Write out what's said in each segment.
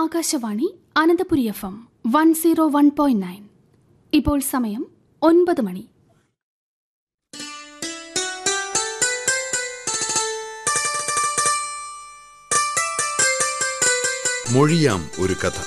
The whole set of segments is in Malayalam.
Akashvani Ananthapuri F M one zero one point nine ഇപ്പോൾ സമയം ഒൻപത് മണി മൊഴിയാം ഒരു കഥ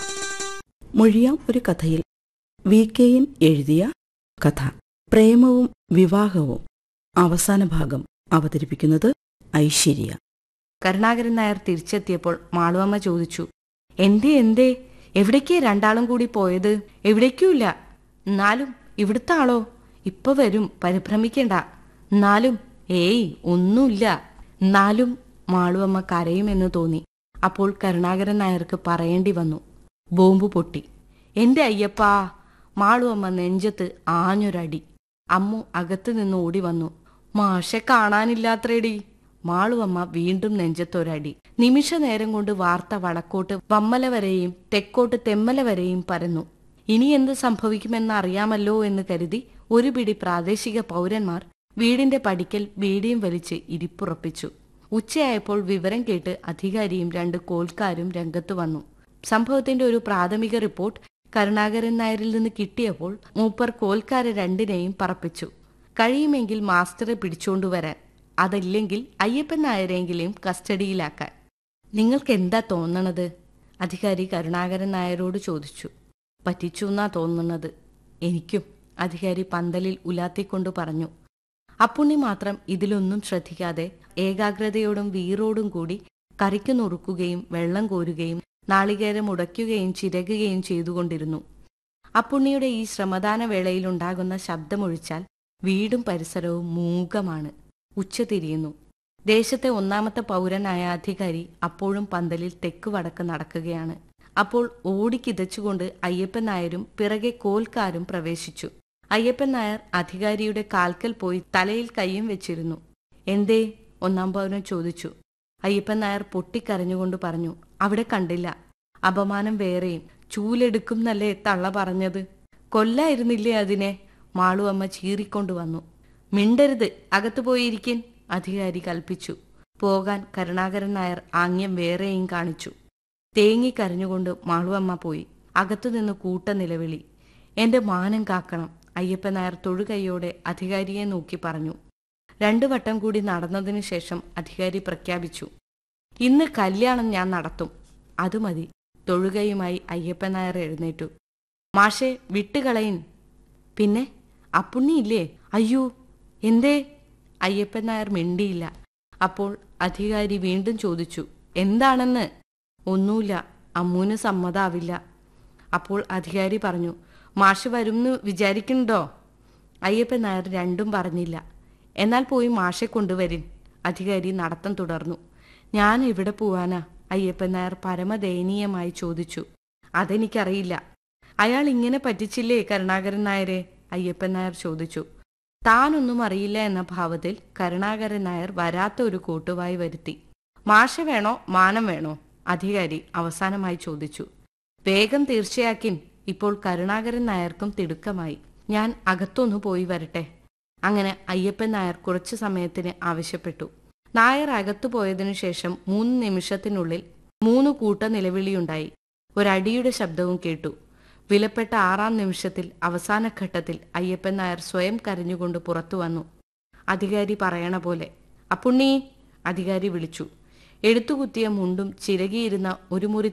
മൊഴിയാം ഒരു കഥയിൽ വി കെയിൻ എഴുതിയ കഥ പ്രേമവും വിവാഹവും അവസാന ഭാഗം അവതരിപ്പിക്കുന്നത് ഐശ്വര്യ കരുണാകരൻ നായർ തിരിച്ചെത്തിയപ്പോൾ മാളുവമ്മ ചോദിച്ചു എന്തേ എന്തേ എവിടേക്കേ രണ്ടാളും കൂടി പോയത് എവിടേക്കുമില്ല എന്നാലും ഇവിടുത്തെ ആളോ ഇപ്പൊ വരും പരിഭ്രമിക്കണ്ട എന്നാലും ഏയ് ഒന്നുമില്ല എന്നാലും മാളുവമ്മ കരയുമെന്ന് തോന്നി അപ്പോൾ കരുണാകരൻ നായർക്ക് പറയേണ്ടി വന്നു ബോംബ് പൊട്ടി എന്റെ അയ്യപ്പാ മാളുവമ്മ നെഞ്ചത്ത് ആഞ്ഞൊരടി അമ്മു അകത്തു നിന്ന് ഓടി വന്നു മാഷെ കാണാനില്ലാത്രേടി മാളുവമ്മ വീണ്ടും നെഞ്ചത്തൊരടി നിമിഷ നേരം കൊണ്ട് വാർത്ത വടക്കോട്ട് വമ്മല വരെയും തെക്കോട്ട് തെമ്മല വരെയും പരന്നു ഇനി എന്ത് സംഭവിക്കുമെന്ന് അറിയാമല്ലോ എന്ന് കരുതി ഒരു പിടി പ്രാദേശിക പൗരന്മാർ വീടിന്റെ പടിക്കൽ ബീഡിയും വലിച്ച് ഇരിപ്പുറപ്പിച്ചു ഉച്ചയായപ്പോൾ വിവരം കേട്ട് അധികാരിയും രണ്ട് കോൽക്കാരും രംഗത്തു വന്നു സംഭവത്തിന്റെ ഒരു പ്രാഥമിക റിപ്പോർട്ട് കരുണാകരൻ നായരിൽ നിന്ന് കിട്ടിയപ്പോൾ മൂപ്പർ കോൽക്കാരെ രണ്ടിനെയും പറപ്പിച്ചു കഴിയുമെങ്കിൽ മാസ്റ്ററെ പിടിച്ചോണ്ടുവരാൻ അതല്ലെങ്കിൽ അയ്യപ്പൻ നായരെങ്കിലും കസ്റ്റഡിയിലാക്കാൻ നിങ്ങൾക്ക് എന്താ തോന്നണത് അധികാരി കരുണാകരൻ നായരോട് ചോദിച്ചു പറ്റിച്ചു എന്നാ തോന്നുന്നത് എനിക്കും അധികാരി പന്തലിൽ ഉലാത്തിക്കൊണ്ട് പറഞ്ഞു അപ്പുണ്ണി മാത്രം ഇതിലൊന്നും ശ്രദ്ധിക്കാതെ ഏകാഗ്രതയോടും വീറോടും കൂടി കറിക്ക് നുറുക്കുകയും വെള്ളം കോരുകയും നാളികേരം ഉടയ്ക്കുകയും ചിരകുകയും ചെയ്തുകൊണ്ടിരുന്നു അപ്പുണ്ണിയുടെ ഈ ശ്രമദാന വേളയിലുണ്ടാകുന്ന ശബ്ദമൊഴിച്ചാൽ വീടും പരിസരവും മൂകമാണ് ഉച്ച തിരിയുന്നു ദേശത്തെ ഒന്നാമത്തെ പൗരനായ അധികാരി അപ്പോഴും പന്തലിൽ തെക്ക് വടക്ക് നടക്കുകയാണ് അപ്പോൾ ഓടിക്കിതച്ചുകൊണ്ട് അയ്യപ്പൻ നായരും പിറകെ കോൽക്കാരും പ്രവേശിച്ചു അയ്യപ്പൻ നായർ അധികാരിയുടെ കാൽക്കൽ പോയി തലയിൽ കൈയും വെച്ചിരുന്നു എന്തേ ഒന്നാം പൗരൻ ചോദിച്ചു അയ്യപ്പൻ നായർ പൊട്ടിക്കരഞ്ഞുകൊണ്ട് പറഞ്ഞു അവിടെ കണ്ടില്ല അപമാനം വേറെയും ചൂലെടുക്കും എന്നല്ലേ തള്ള പറഞ്ഞത് കൊല്ലായിരുന്നില്ലേ അതിനെ മാളുവമ്മ ചീറിക്കൊണ്ടു വന്നു മിണ്ടരുത് അകത്തു പോയിരിക്കൻ അധികാരി കൽപ്പിച്ചു പോകാൻ കരുണാകരൻ നായർ ആംഗ്യം വേറെയും കാണിച്ചു തേങ്ങിക്കരഞ്ഞുകൊണ്ട് മാളുവമ്മ പോയി അകത്തുനിന്ന് കൂട്ട നിലവിളി എന്റെ മാനം കാക്കണം അയ്യപ്പൻ നായർ തൊഴുകൈയോടെ അധികാരിയെ നോക്കി പറഞ്ഞു രണ്ടു വട്ടം കൂടി നടന്നതിനു ശേഷം അധികാരി പ്രഖ്യാപിച്ചു ഇന്ന് കല്യാണം ഞാൻ നടത്തും അത് മതി തൊഴുകയുമായി അയ്യപ്പൻ നായർ എഴുന്നേറ്റു മാഷെ വിട്ടുകളയിൻ പിന്നെ അപ്പുണ്ണിയില്ലേ അയ്യോ എന്തേ അയ്യപ്പൻ നായർ മിണ്ടിയില്ല അപ്പോൾ അധികാരി വീണ്ടും ചോദിച്ചു എന്താണെന്ന് ഒന്നുമില്ല അമ്മൂന് സമ്മതാവില്ല അപ്പോൾ അധികാരി പറഞ്ഞു മാഷ് വരുംന്ന് വിചാരിക്കുന്നുണ്ടോ അയ്യപ്പൻ നായർ രണ്ടും പറഞ്ഞില്ല എന്നാൽ പോയി മാഷെ കൊണ്ടുവരിൻ അധികാരി നടത്തം തുടർന്നു ഞാൻ എവിടെ പോവാനാ അയ്യപ്പൻ നായർ പരമദയനീയമായി ചോദിച്ചു അതെനിക്കറിയില്ല അയാൾ ഇങ്ങനെ പറ്റിച്ചില്ലേ കരുണാകരൻ നായരെ അയ്യപ്പൻ നായർ ചോദിച്ചു താനൊന്നും അറിയില്ല എന്ന ഭാവത്തിൽ കരുണാകരൻ നായർ വരാത്ത ഒരു കൂട്ടുവായി വരുത്തി മാഷ വേണോ മാനം വേണോ അധികാരി അവസാനമായി ചോദിച്ചു വേഗം തീർച്ചയാക്കിൻ ഇപ്പോൾ കരുണാകരൻ നായർക്കും തിടുക്കമായി ഞാൻ അകത്തൊന്നു പോയി വരട്ടെ അങ്ങനെ അയ്യപ്പൻ നായർ കുറച്ചു സമയത്തിന് ആവശ്യപ്പെട്ടു നായർ അകത്തു പോയതിനു ശേഷം മൂന്ന് നിമിഷത്തിനുള്ളിൽ മൂന്ന് കൂട്ട നിലവിളിയുണ്ടായി ഒരടിയുടെ ശബ്ദവും കേട്ടു വിലപ്പെട്ട ആറാം നിമിഷത്തിൽ അവസാന ഘട്ടത്തിൽ അയ്യപ്പൻ നായർ സ്വയം കരഞ്ഞുകൊണ്ട് പുറത്തു വന്നു അധികാരി പറയണ പോലെ അപ്പുണ്ണി അധികാരി വിളിച്ചു എടുത്തുകുത്തിയ മുണ്ടും ചിരകിയിരുന്ന ഒരു മുറി